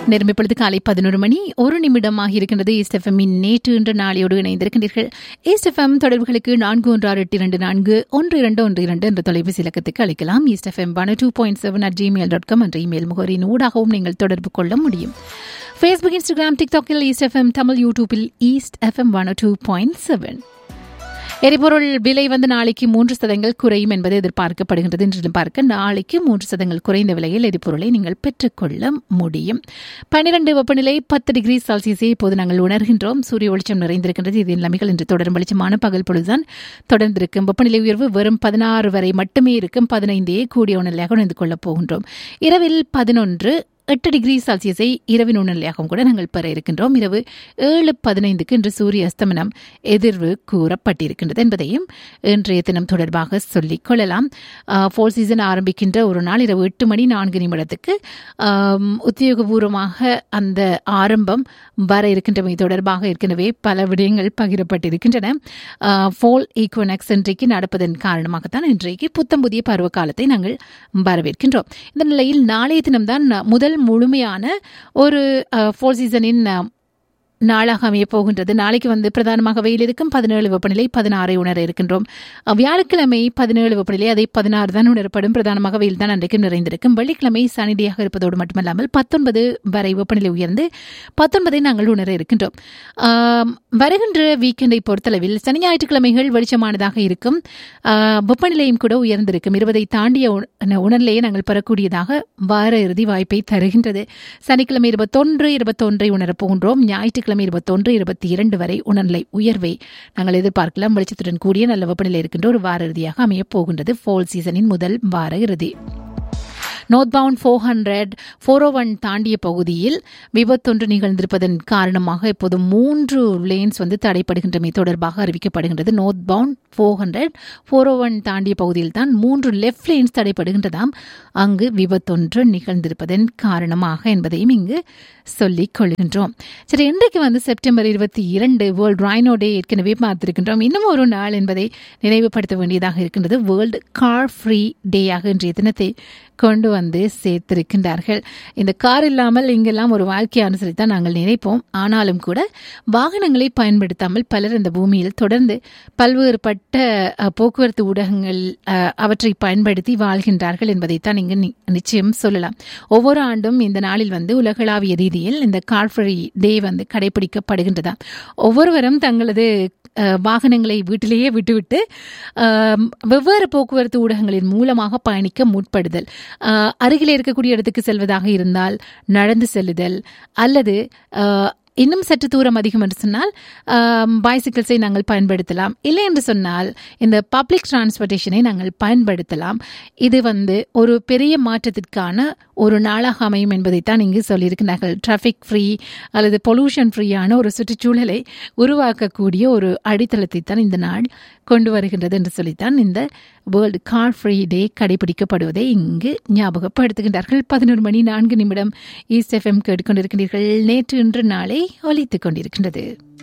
நேரம் இப்பொழுது காலை பதினோரு மணி ஒரு நிமிடமாக இருக்கின்றது ஈஸ்ட் எஃப்எம்மின் நேற்று இன்று நாளையோடு இணைந்திருக்கின்றீர்கள் ஈஸ்ட் எஃப்எம் தொடர்புகளுக்கு நான்கு ஒன்று ஆறு எட்டு இரண்டு நான்கு ஒன்று இரண்டு ஒன்று இரண்டு என்ற தொலைபேசி இலக்கத்துக்கு அழைக்கலாம் East FM one two point seven at Gmail dot com என்ற இமெயில் முகவரியின் ஊடாகவும் நீங்கள் தொடர்பு கொள்ள முடியும் ஃபேஸ்புக் இன்ஸ்டாகிராம் டிக்டாக்கில் ஈஸ்ட் எஃப்எம் தமிழ் யூடியூபில் East FM one two point seven எரிபொருள் விலை வந்து நாளைக்கு மூன்று சதங்கள் குறையும் என்பது எதிர்பார்க்கப்படுகின்றது என்று பார்க்க நாளைக்கு மூன்று சதங்கள் குறைந்த விலையில் எரிபொருளை நீங்கள் பெற்றுக்கொள்ள முடியும் பன்னிரண்டு வெப்பநிலை பத்து டிகிரி செல்சியஸை இப்போது நாங்கள் உணர்கின்றோம் சூரிய வெளிச்சம் நிறைந்திருக்கின்றது இது நிலைமைகள் இன்று தொடரும் வெளிச்சமான பகல் பொழுதுதான் தொடர்ந்திருக்கும் வெப்பநிலை உயர்வு வெறும் பதினாறு வரை மட்டுமே இருக்கும் பதினைந்தே கூடிய உணர்நிலையாக உணர்ந்து கொள்ளப் போகின்றோம் இரவில் பதினொன்று எட்டு டிகிரி செல்சியஸை இரவின் உணர்நிலையாகவும் கூட நாங்கள் பெற இருக்கின்றோம் இரவு ஏழு பதினைந்துக்கு இன்று சூரிய அஸ்தமனம் எதிர்வு கூறப்பட்டிருக்கின்றது என்பதையும் இன்றைய தினம் தொடர்பாக சொல்லிக் கொள்ளலாம் ஃபோர் சீசன் ஆரம்பிக்கின்ற ஒரு நாள் இரவு எட்டு மணி நான்கு நிமிடத்துக்கு உத்தியோகபூர்வமாக அந்த ஆரம்பம் வர இருக்கின்றமை தொடர்பாக ஏற்கனவே பல விடயங்கள் பகிரப்பட்டிருக்கின்றன ஃபோல் ஈக்குவனக்ஸ் இன்றைக்கு நடப்பதன் காரணமாகத்தான் இன்றைக்கு புத்தம் புதிய பருவ காலத்தை நாங்கள் வரவேற்கின்றோம் இந்த நிலையில் நாளைய தினம்தான் முதல் முழுமையான ஒரு ஃபோர் சீசனின் நாளாக அமைய போகின்றது நாளைக்கு வந்து பிரதானமாக வெயில் இருக்கும் பதினேழு வெப்பநிலை பதினாறை உணர இருக்கின்றோம் வியாழக்கிழமை பதினேழு வெப்பநிலை அதை பதினாறு தான் உணரப்படும் பிரதானமாக வெயில் தான் அன்றைக்கும் நிறைந்திருக்கும் வெள்ளிக்கிழமை சனிடியாக இருப்பதோடு மட்டுமல்லாமல் பத்தொன்பது வரை வெப்பநிலை உயர்ந்து பத்தொன்பதை நாங்கள் உணர இருக்கின்றோம் வருகின்ற வீக்கெண்டை பொறுத்தளவில் சனி ஞாயிற்றுக்கிழமைகள் வெளிச்சமானதாக இருக்கும் வெப்பநிலையும் கூட உயர்ந்திருக்கும் இருபதை தாண்டிய உணர்நிலையை நாங்கள் பெறக்கூடியதாக வார இறுதி வாய்ப்பை தருகின்றது சனிக்கிழமை இருபத்தொன்று இருபத்தொன்றை உணரப் போகின்றோம் ஞாயிற்றுக்கிழமை ஞாயிற்றுக்கிழமை இருபத்தொன்று இருபத்தி இரண்டு வரை உணர்நிலை உயர்வை நாங்கள் எதிர்பார்க்கலாம் வெளிச்சத்துடன் கூடிய நல்ல வெப்பநிலை இருக்கின்ற ஒரு வார இறுதியாக அமையப் போகின்றது ஃபோல் சீசனின் முதல் வார இறுதி north bound four hundred four O one தாண்டிய பகுதியில் விபத்தொன்று நிகழ்ந்திருப்பதன் காரணமாக இப்போது மூன்று லேன்ஸ் வந்து தடைப்படுகின்றமை தொடர்பாக அறிவிக்கப்படுகின்றது north bound four hundred four O one தாண்டிய பகுதியில் தான் மூன்று லெஃப்ட் லேன்ஸ் தடைப்படுகின்றதாம் அங்கு விபத்தொன்று நிகழ்ந்திருப்பதன் காரணமாக என்பதையும் இங்கு சொல்லிக் கொள்கின்றோம் சரி இன்றைக்கு வந்து செப்டம்பர் இருபத்தி இரண்டு வேர்ல்டு ரைனோ டே ஏற்கனவே பார்த்திருக்கின்றோம் இன்னும் ஒரு நாள் என்பதை நினைவுபடுத்த வேண்டியதாக இருக்கின்றது வேர்ல்டு கார் ஃப்ரீ டேயாக இன்றைய தினத்தை கொண்டு வந்து சேர்த்திருக்கின்றார்கள் இந்த கார் இல்லாமல் இங்கெல்லாம் ஒரு வாழ்க்கையை அனுசரித்தான் நாங்கள் நினைப்போம் ஆனாலும் கூட வாகனங்களை பயன்படுத்தாமல் பலர் இந்த பூமியில் தொடர்ந்து பல்வேறுபட்ட போக்குவரத்து ஊடகங்கள் அவற்றை பயன்படுத்தி வாழ்கின்றார்கள் என்பதைத்தான் இங்கு நிச்சயம் சொல்லலாம் ஒவ்வொரு ஆண்டும் இந்த நாளில் வந்து உலகளாவிய ரீதியில் இந்த கார் ஃப்ரீ டே வந்து கடைபிடிக்கப்படுகின்றதா ஒவ்வொருவரும் தங்களது வாகனங்களை வீட்டிலேயே விட்டுவிட்டு வெவ்வேறு போக்குவரத்து ஊடகங்களின் மூலமாக பயணிக்க முற்படுதல் அருகில் இருக்கக்கூடிய இடத்துக்கு செல்வதாக இருந்தால் நடந்து செல்லுதல் அல்லது இன்னும் சற்று தூரம் அதிகம் என்று சொன்னால் பைசிக்கிள்ஸை நாங்கள் பயன்படுத்தலாம் இல்லை என்று சொன்னால் இந்த பப்ளிக் டிரான்ஸ்போர்ட்டேஷனை நாங்கள் பயன்படுத்தலாம் இது வந்து ஒரு பெரிய மாற்றத்திற்கான ஒரு நாளாக அமையும் என்பதைத்தான் இங்கு சொல்லியிருக்கிறார்கள் டிராஃபிக் ஃப்ரீ அல்லது பொல்யூஷன் ஃப்ரீயான ஒரு சுற்றுச்சூழலை உருவாக்கக்கூடிய ஒரு அடித்தளத்தை தான் இந்த நாள் கொண்டு வருகின்றது என்று சொல்லித்தான் இந்த வேர்ல்டு கார் ஃப்ரீ டே கடைபிடிக்கப்படுவதை இங்கு ஞாபகப்படுத்துகின்றார்கள் பதினோரு மணி நான்கு நிமிடம் ஈஸ்ட் எஃப்எம் கேட்டுக்கொண்டிருக்கின்றீர்கள் நேற்று இன்று நாளை ஒலித்துக் கொண்டிருக்கின்றது